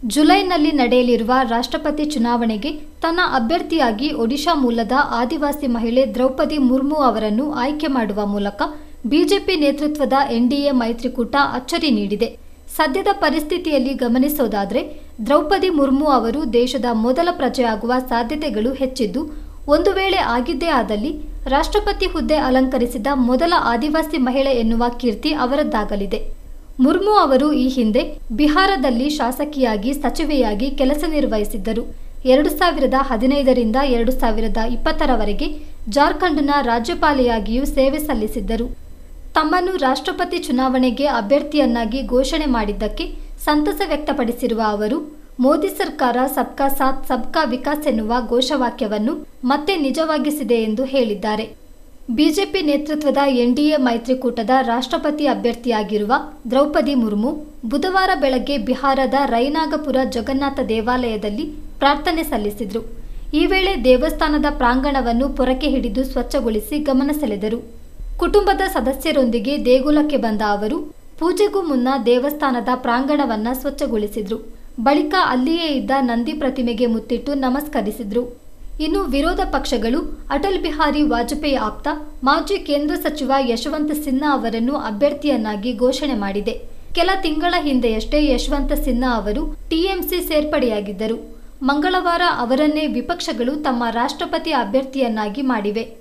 ಜುಲೈನಲ್ಲಿ ನಡೆಯಲಿರುವ ರಾಷ್ಟ್ರಪತಿ ಚುನಾವಣೆಗೆ ತನ್ನ ಅಭ್ಯರ್ಥಿಯಾಗಿ ಒಡಿಶಾ ಮೂಲದ ಆದಿವಾಸಿ ಮಹಿಳೆ ದ್ರೌಪದಿ ಮುರ್ಮು ಅವರನ್ನು ಆಯ್ಕೆ ಮಾಡುವ ಮೂಲಕ ಬಿಜೆಪಿ ನೇತೃತ್ವದ ಎನ್ಡಿಎ ಮೈತ್ರಿಕೂಟ ಅಚ್ಚರಿ ನೀಡಿದೆ ಸದ್ಯದ ಪರಿಸ್ಥಿತಿಯಲ್ಲಿ ಗಮನಿಸೋದಾದ್ರೆ ದ್ರೌಪದಿ ಮುರ್ಮು ಅವರು ದೇಶದ ಮೊದಲ ಪ್ರಜೆಯಾಗುವ ಸಾಧ್ಯತೆಗಳು ಹೆಚ್ಚಿದ್ದು ಒಂದು ವೇಳೆ ಆಗಿದ್ದೇ ಆದಲ್ಲಿ ರಾಷ್ಟ್ರಪತಿ ಹುದ್ದೆ ಅಲಂಕರಿಸಿದ ಮೊದಲ ಆದಿವಾಸಿ ಮಹಿಳೆ ಎನ್ನುವ ಕೀರ್ತಿ ಅವರದ್ದಾಗಲಿದೆ ಮುರ್ಮು ಅವರು ಈ ಹಿಂದೆ ಬಿಹಾರದಲ್ಲಿ ಶಾಸಕಿಯಾಗಿ ಸಚಿವೆಯಾಗಿ ಕೆಲಸ ನಿರ್ವಹಿಸಿದ್ದರು ಎರಡು ಸಾವಿರದ ಹದಿನೈದರಿಂದ ಎರಡು ಸಾವಿರದ ಇಪ್ಪತ್ತರವರೆಗೆ ಜಾರ್ಖಂಡ್ನ ರಾಜ್ಯಪಾಲೆಯಾಗಿಯೂ ಸೇವೆ ಸಲ್ಲಿಸಿದ್ದರು ತಮ್ಮನ್ನು ರಾಷ್ಟ್ರಪತಿ ಚುನಾವಣೆಗೆ ಅಭ್ಯರ್ಥಿಯನ್ನಾಗಿ ಘೋಷಣೆ ಮಾಡಿದ್ದಕ್ಕೆ ಸಂತಸ ವ್ಯಕ್ತಪಡಿಸಿರುವ ಅವರು ಮೋದಿ ಸರ್ಕಾರ ಸಬ್ಕಾ ಸಾಥ್ ಸಬ್ಕಾ ವಿಕಾಸ್ ಎನ್ನುವ ಘೋಷವಾಕ್ಯವನ್ನು ಮತ್ತೆ ನಿಜವಾಗಿಸಿದೆ ಎಂದು ಹೇಳಿದ್ದಾರೆ ಬಿಜೆಪಿ ನೇತೃತ್ವದ ಎನ್ಡಿಎ ಮೈತ್ರಿಕೂಟದ ರಾಷ್ಟ್ರಪತಿ ಅಭ್ಯರ್ಥಿಯಾಗಿರುವ ದ್ರೌಪದಿ ಮುರ್ಮು ಬುಧವಾರ ಬೆಳಗ್ಗೆ ಬಿಹಾರದ ರೈನಾಗಪುರ ಜಗನ್ನಾಥ ದೇವಾಲಯದಲ್ಲಿ ಪ್ರಾರ್ಥನೆ ಸಲ್ಲಿಸಿದರು ಈ ವೇಳೆ ದೇವಸ್ಥಾನದ ಪ್ರಾಂಗಣವನ್ನು ಪೊರಕೆ ಹಿಡಿದು ಸ್ವಚ್ಛಗೊಳಿಸಿ ಗಮನ ಸೆಳೆದರು ಕುಟುಂಬದ ಸದಸ್ಯರೊಂದಿಗೆ ದೇಗುಲಕ್ಕೆ ಬಂದ ಅವರು ಪೂಜೆಗೂ ಮುನ್ನ ದೇವಸ್ಥಾನದ ಪ್ರಾಂಗಣವನ್ನ ಸ್ವಚ್ಛಗೊಳಿಸಿದ್ರು ಬಳಿಕ ಅಲ್ಲಿಯೇ ಇದ್ದ ನಂದಿ ಪ್ರತಿಮೆಗೆ ಮುತ್ತಿಟ್ಟು ನಮಸ್ಕರಿಸಿದ್ರು ಇನ್ನು ವಿರೋಧ ಪಕ್ಷಗಳು ಅಟಲ್ ಬಿಹಾರಿ ವಾಜಪೇಯಿ ಆಪ್ತ ಮಾಜಿ ಕೇಂದ್ರ ಸಚಿವ ಯಶವಂತ ಸಿನ್ಹಾ ಅವರನ್ನು ಅಭ್ಯರ್ಥಿಯನ್ನಾಗಿ ಘೋಷಣೆ ಮಾಡಿದೆ ಕೆಲ ತಿಂಗಳ ಹಿಂದೆಯಷ್ಟೇ ಯಶವಂತ ಸಿನ್ಹಾ ಅವರು ಟಿಎಂಸಿ ಸೇರ್ಪಡೆಯಾಗಿದ್ದರು ಮಂಗಳವಾರ ಅವರನ್ನೇ ವಿಪಕ್ಷಗಳು ತಮ್ಮ ರಾಷ್ಟ್ರಪತಿ ಅಭ್ಯರ್ಥಿಯನ್ನಾಗಿ ಮಾಡಿವೆ